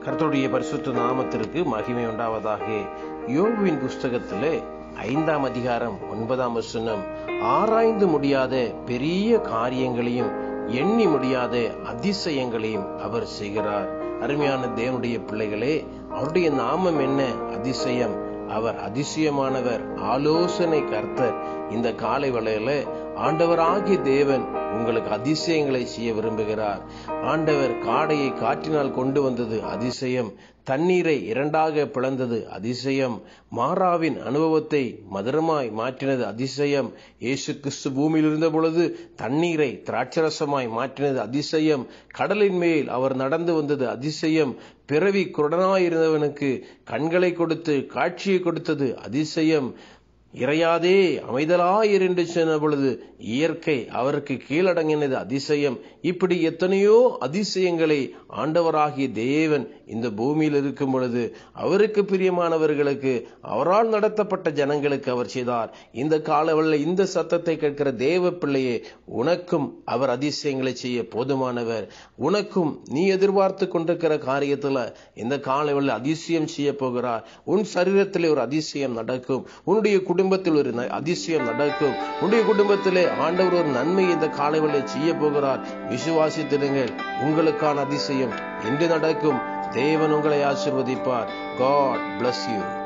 கர்த்தருடைய பரிசுத்த நாமத்திற்கு மகிமை உண்டாவதாக யோபுவின் புஸ்தகத்திலே ஐந்தாம் அதிகாரம் ஒன்பதாம் வசனம் ஆராய்ந்து முடியாத பெரிய காரியங்களையும் எண்ணி முடியாத அதிசயங்களையும் அவர் செய்கிறார் அருமையான தேவனுடைய பிள்ளைகளே அவருடைய நாமம் என்ன அதிசயம் அவர் அதிசயமானவர் ஆலோசனை கர்த்தர் இந்த காலை வேளையில ஆண்டவராகிய தேவன் உங்களுக்கு அதிசயங்களை செய்ய விரும்புகிறார் ஆண்டவர் காடையை காற்றினால் கொண்டு வந்தது அதிசயம் தண்ணீரை இரண்டாக பிளந்தது அதிசயம் மாறாவின் அனுபவத்தை மதுரமாய் மாற்றினது அதிசயம் இயேசு கிறிஸ்து பூமியில் இருந்த பொழுது தண்ணீரை திராட்சரசமாய் மாற்றினது அதிசயம் கடலின் மேல் அவர் நடந்து வந்தது அதிசயம் பிறவி குருடனாயிருந்தவனுக்கு கண்களை கொடுத்து காட்சியை கொடுத்தது அதிசயம் இறையாதே அமைதலாயிர் என்று சொன்ன பொழுது இயற்கை அவருக்கு கீழடங்கினது அதிசயம் இப்படி எத்தனையோ அதிசயங்களை ஆண்டவராகிய தேவன் இந்த பூமியில் இருக்கும் பொழுது அவருக்கு பிரியமானவர்களுக்கு அவரால் நடத்தப்பட்ட ஜனங்களுக்கு அவர் செய்தார் இந்த காலவல்ல இந்த சத்தத்தை கேட்கிற தேவ பிள்ளையே உனக்கும் அவர் அதிசயங்களை செய்ய போதுமானவர் உனக்கும் நீ எதிர்பார்த்து கொண்டிருக்கிற காரியத்துல இந்த காலவல்ல அதிசயம் செய்ய போகிறார் உன் சரீரத்திலே ஒரு அதிசயம் நடக்கும் உன்னுடைய குடும்பத்தில் ஒரு அதிசயம் நடக்கும் உன்னுடைய குடும்பத்திலே ஆண்டவர் ஒரு நன்மை இந்த காலைவலை செய்ய போகிறார் விசுவாசித்திடுங்கள் உங்களுக்கான அதிசயம் இன்று நடக்கும் தேவன் உங்களை ஆசிர்வதிப்பார் காட் bless you